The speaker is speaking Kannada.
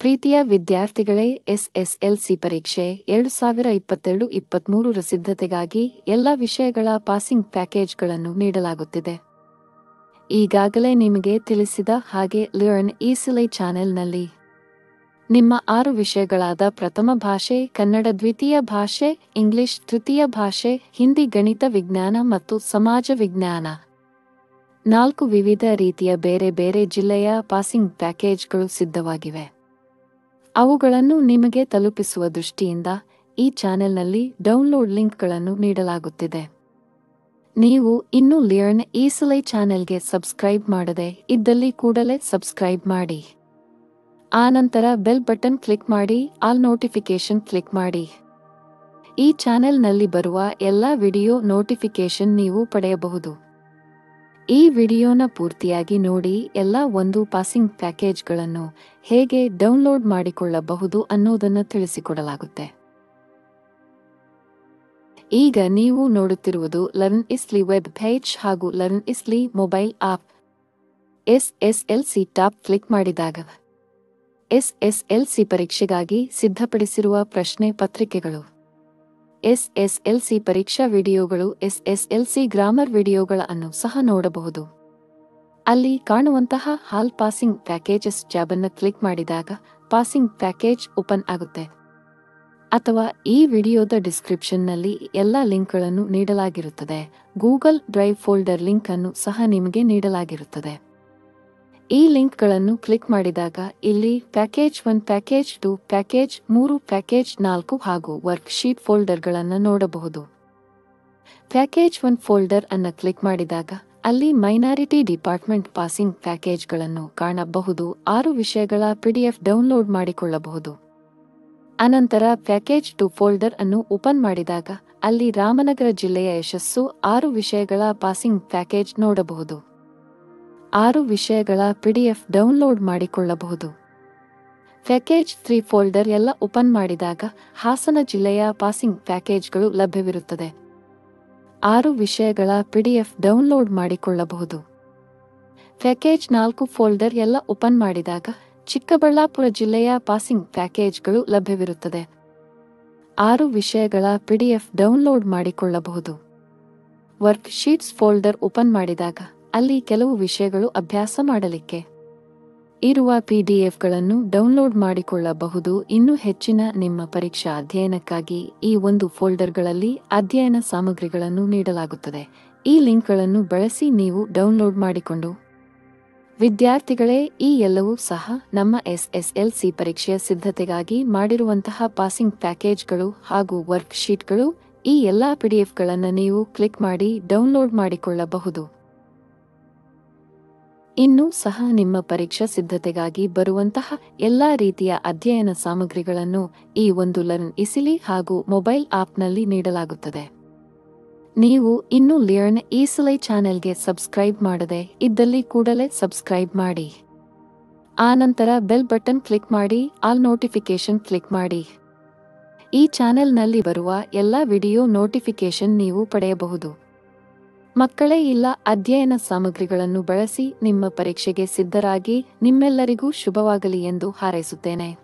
ಪ್ರೀತಿಯ ವಿದ್ಯಾರ್ಥಿಗಳೇ ಎಸ್ಎಸ್ಎಲ್ಸಿ ಪರೀಕ್ಷೆ ಎರಡು ಸಾವಿರ ಇಪ್ಪತ್ತೆರಡು ಇಪ್ಪತ್ಮೂರರ ಸಿದ್ಧತೆಗಾಗಿ ಎಲ್ಲ ವಿಷಯಗಳ ಪಾಸಿಂಗ್ ಪ್ಯಾಕೇಜ್ಗಳನ್ನು ನೀಡಲಾಗುತ್ತಿದೆ ಈಗಾಗಲೇ ನಿಮಗೆ ತಿಳಿಸಿದ ಹಾಗೆ ಲರ್ನ್ ಈಸಿಲೈ ಚಾನೆಲ್ನಲ್ಲಿ ನಿಮ್ಮ ಆರು ವಿಷಯಗಳಾದ ಪ್ರಥಮ ಭಾಷೆ ಕನ್ನಡ ದ್ವಿತೀಯ ಭಾಷೆ ಇಂಗ್ಲಿಷ್ ತೃತೀಯ ಭಾಷೆ ಹಿಂದಿ ಗಣಿತ ವಿಜ್ಞಾನ ಮತ್ತು ಸಮಾಜ ವಿಜ್ಞಾನ ನಾಲ್ಕು ವಿವಿಧ ರೀತಿಯ ಬೇರೆ ಬೇರೆ ಜಿಲ್ಲೆಯ ಪಾಸಿಂಗ್ ಪ್ಯಾಕೇಜ್ಗಳು ಸಿದ್ಧವಾಗಿವೆ ಅವುಗಳನ್ನು ನಿಮಗೆ ತಲುಪಿಸುವ ದೃಷ್ಟಿಯಿಂದ ಈ ಚಾನೆಲ್ನಲ್ಲಿ ಡೌನ್ಲೋಡ್ ಲಿಂಕ್ಗಳನ್ನು ನೀಡಲಾಗುತ್ತಿದೆ ನೀವು ಇನ್ನೂ ಲಿಯರ್ನ್ ಈಸಲೈ ಚಾನೆಲ್ಗೆ ಸಬ್ಸ್ಕ್ರೈಬ್ ಮಾಡದೆ ಇದ್ದಲ್ಲಿ ಕೂಡಲೇ ಸಬ್ಸ್ಕ್ರೈಬ್ ಮಾಡಿ ಆನಂತರ ಬೆಲ್ ಬಟನ್ ಕ್ಲಿಕ್ ಮಾಡಿ ಆಲ್ ನೋಟಿಫಿಕೇಶನ್ ಕ್ಲಿಕ್ ಮಾಡಿ ಈ ಚಾನೆಲ್ನಲ್ಲಿ ಬರುವ ಎಲ್ಲ ವಿಡಿಯೋ ನೋಟಿಫಿಕೇಶನ್ ನೀವು ಪಡೆಯಬಹುದು ಈ ವಿಡಿಯೋನ ಪೂರ್ತಿಯಾಗಿ ನೋಡಿ ಎಲ್ಲ ಒಂದು ಪಾಸಿಂಗ್ ಪ್ಯಾಕೇಜ್ಗಳನ್ನು ಹೇಗೆ ಡೌನ್ಲೋಡ್ ಮಾಡಿಕೊಳ್ಳಬಹುದು ಅನ್ನೋದನ್ನು ತಿಳಿಸಿಕೊಡಲಾಗುತ್ತೆ ಈಗ ನೀವು ನೋಡುತ್ತಿರುವುದು ಲರ್ನ್ ಇಸ್ಲಿ ವೆಬ್ ಪೇಜ್ ಹಾಗೂ learn easily mobile app S S L C top click ಮಾಡಿದಾಗ ಎಸ್ ಎಸ್ ಎಲ್ ಸಿ ಪರೀಕ್ಷೆಗಾಗಿ ಸಿದ್ಧಪಡಿಸಿರುವ ಪ್ರಶ್ನೆ ಪತ್ರಿಕೆಗಳು ಎಸ್ ಎಸ್ ಎಲ್ ಸಿ ಪರೀಕ್ಷಾ ವಿಡಿಯೋಗಳು S S L C grammar ವಿಡಿಯೋಗಳನ್ನು ಸಹ ನೋಡಬಹುದು ಅಲ್ಲಿ ಕಾಣುವಂತಹ ಹಾಲ್ ಪಾಸಿಂಗ್ ಪ್ಯಾಕೇಜಸ್ ಟ್ಯಾಬನ್ನು ಕ್ಲಿಕ್ ಮಾಡಿದಾಗ ಪಾಸಿಂಗ್ ಪ್ಯಾಕೇಜ್ ಓಪನ್ ಆಗುತ್ತೆ ಅಥವಾ ಈ ವಿಡಿಯೋದ ಡಿಸ್ಕ್ರಿಪ್ಷನ್ನಲ್ಲಿ ಎಲ್ಲ ಲಿಂಕ್ಗಳನ್ನು ನೀಡಲಾಗಿರುತ್ತದೆ ಗೂಗಲ್ ಡ್ರೈವ್ ಫೋಲ್ಡರ್ ಲಿಂಕ್ ಅನ್ನು ಸಹ ನಿಮಗೆ ನೀಡಲಾಗಿರುತ್ತದೆ ಈ ಲಿಂಕ್ಗಳನ್ನು ಕ್ಲಿಕ್ ಮಾಡಿದಾಗ ಇಲ್ಲಿ package one package two package ಮೂರು ಪ್ಯಾಕೇಜ್ ನಾಲ್ಕು ಹಾಗೂ ವರ್ಕ್ ಶೀಟ್ ಫೋಲ್ಡರ್ಗಳನ್ನು ನೋಡಬಹುದು ಪ್ಯಾಕೇಜ್ ಒನ್ ಫೋಲ್ಡರ್ ಅನ್ನು ಕ್ಲಿಕ್ ಮಾಡಿದಾಗ ಅಲ್ಲಿ ಮೈನಾರಿಟಿ ಡಿಪಾರ್ಟ್ಮೆಂಟ್ ಪಾಸಿಂಗ್ ಪ್ಯಾಕೇಜ್ಗಳನ್ನು ಕಾಣಬಹುದು ಆರು ವಿಷಯಗಳ ಪಿಡಿಎಫ್ ಡೌನ್ಲೋಡ್ ಮಾಡಿಕೊಳ್ಳಬಹುದು ಅನಂತರ ಪ್ಯಾಕೇಜ್ ಟು ಫೋಲ್ಡರ್ ಅನ್ನು ಓಪನ್ ಮಾಡಿದಾಗ ಅಲ್ಲಿ ರಾಮನಗರ ಜಿಲ್ಲೆಯ ಯಶಸ್ಸು ಆರು ವಿಷಯಗಳ ಪಾಸಿಂಗ್ ಪ್ಯಾಕೇಜ್ ನೋಡಬಹುದು ಆರು ವಿಷಯಗಳ ಪಿಡಿಎಫ್ ಡೌನ್ಲೋಡ್ ಮಾಡಿಕೊಳ್ಳಬಹುದು ಪ್ಯಾಕೇಜ್ ತ್ರೀ ಫೋಲ್ಡರ್ ಎಲ್ಲ ಓಪನ್ ಮಾಡಿದಾಗ ಹಾಸನ ಜಿಲ್ಲೆಯ ಪಾಸಿಂಗ್ ಪ್ಯಾಕೇಜ್ಗಳು ಲಭ್ಯವಿರುತ್ತದೆ ಆರು ವಿಷಯಗಳ ಪಿಡಿಎಫ್ ಡೌನ್ಲೋಡ್ ಮಾಡಿಕೊಳ್ಳಬಹುದು ಪ್ಯಾಕೇಜ್ ನಾಲ್ಕು ಫೋಲ್ಡರ್ ಎಲ್ಲ ಓಪನ್ ಮಾಡಿದಾಗ ಚಿಕ್ಕಬಳ್ಳಾಪುರ ಜಿಲ್ಲೆಯ ಪಾಸಿಂಗ್ ಪ್ಯಾಕೇಜ್ಗಳು ಲಭ್ಯವಿರುತ್ತದೆ ಆರು ವಿಷಯಗಳ ಪಿಡಿಎಫ್ ಡೌನ್ಲೋಡ್ ಮಾಡಿಕೊಳ್ಳಬಹುದು ವರ್ಕ್ ಶೀಟ್ಸ್ ಫೋಲ್ಡರ್ ಓಪನ್ ಮಾಡಿದಾಗ ಅಲ್ಲಿ ಕೆಲವು ವಿಷಯಗಳು ಅಭ್ಯಾಸ ಮಾಡಲಿಕ್ಕೆ ಇರುವ ಪಿಡಿಎಫ್ಗಳನ್ನು ಡೌನ್ಲೋಡ್ ಮಾಡಿಕೊಳ್ಳಬಹುದು ಇನ್ನೂ ಹೆಚ್ಚಿನ ನಿಮ್ಮ ಪರೀಕ್ಷಾ ಅಧ್ಯಯನಕ್ಕಾಗಿ ಈ ಒಂದು ಫೋಲ್ಡರ್ಗಳಲ್ಲಿ ಅಧ್ಯಯನ ಸಾಮಗ್ರಿಗಳನ್ನು ನೀಡಲಾಗುತ್ತದೆ ಈ ಲಿಂಕ್ಗಳನ್ನು ಬಳಸಿ ನೀವು ಡೌನ್ಲೋಡ್ ಮಾಡಿಕೊಂಡು ವಿದ್ಯಾರ್ಥಿಗಳೇ ಈ ಎಲ್ಲವೂ ಸಹ ನಮ್ಮ ಎಸ್ಎಸ್ಎಲ್ಸಿ ಪರೀಕ್ಷೆಯ ಸಿದ್ಧತೆಗಾಗಿ ಮಾಡಿರುವಂತಹ ಪಾಸಿಂಗ್ ಪ್ಯಾಕೇಜ್ಗಳು ಹಾಗೂ ವರ್ಕ್ ಶೀಟ್ಗಳು ಈ ಎಲ್ಲಾ ಪಿಡಿಎಫ್ಗಳನ್ನು ನೀವು ಕ್ಲಿಕ್ ಮಾಡಿ ಡೌನ್ಲೋಡ್ ಮಾಡಿಕೊಳ್ಳಬಹುದು ಇನ್ನೂ ಸಹ ನಿಮ್ಮ ಪರೀಕ್ಷಾ ಸಿದ್ಧತೆಗಾಗಿ ಬರುವಂತಹ ಎಲ್ಲಾ ರೀತಿಯ ಅಧ್ಯಯನ ಸಾಮಗ್ರಿಗಳನ್ನು ಈ ಒಂದು ಲರ್ನ್ ಇಸಿಲಿ ಹಾಗೂ ಮೊಬೈಲ್ ಆಪ್ನಲ್ಲಿ ನೀಡಲಾಗುತ್ತದೆ ನೀವು ಇನ್ನೂ ಲಿಯರ್ನ್ ಈಸಲೈ ಚಾನೆಲ್ಗೆ ಸಬ್ಸ್ಕ್ರೈಬ್ ಮಾಡದೆ ಇದ್ದಲ್ಲಿ ಕೂಡಲೇ ಸಬ್ಸ್ಕ್ರೈಬ್ ಮಾಡಿ ಆನಂತರ ಬೆಲ್ ಬಟನ್ ಕ್ಲಿಕ್ ಮಾಡಿ ಆಲ್ ನೋಟಿಫಿಕೇಶನ್ ಕ್ಲಿಕ್ ಮಾಡಿ ಈ ಚಾನೆಲ್ನಲ್ಲಿ ಬರುವ ಎಲ್ಲ ವಿಡಿಯೋ ನೋಟಿಫಿಕೇಶನ್ ನೀವು ಪಡೆಯಬಹುದು ಮಕ್ಕಳೇ ಇಲ್ಲ ಅಧ್ಯಯನ ಸಾಮಗ್ರಿಗಳನ್ನು ಬಳಸಿ ನಿಮ್ಮ ಪರೀಕ್ಷೆಗೆ ಸಿದ್ಧರಾಗಿ ನಿಮ್ಮೆಲ್ಲರಿಗೂ ಶುಭವಾಗಲಿ ಎಂದು ಹಾರೈಸುತ್ತೇನೆ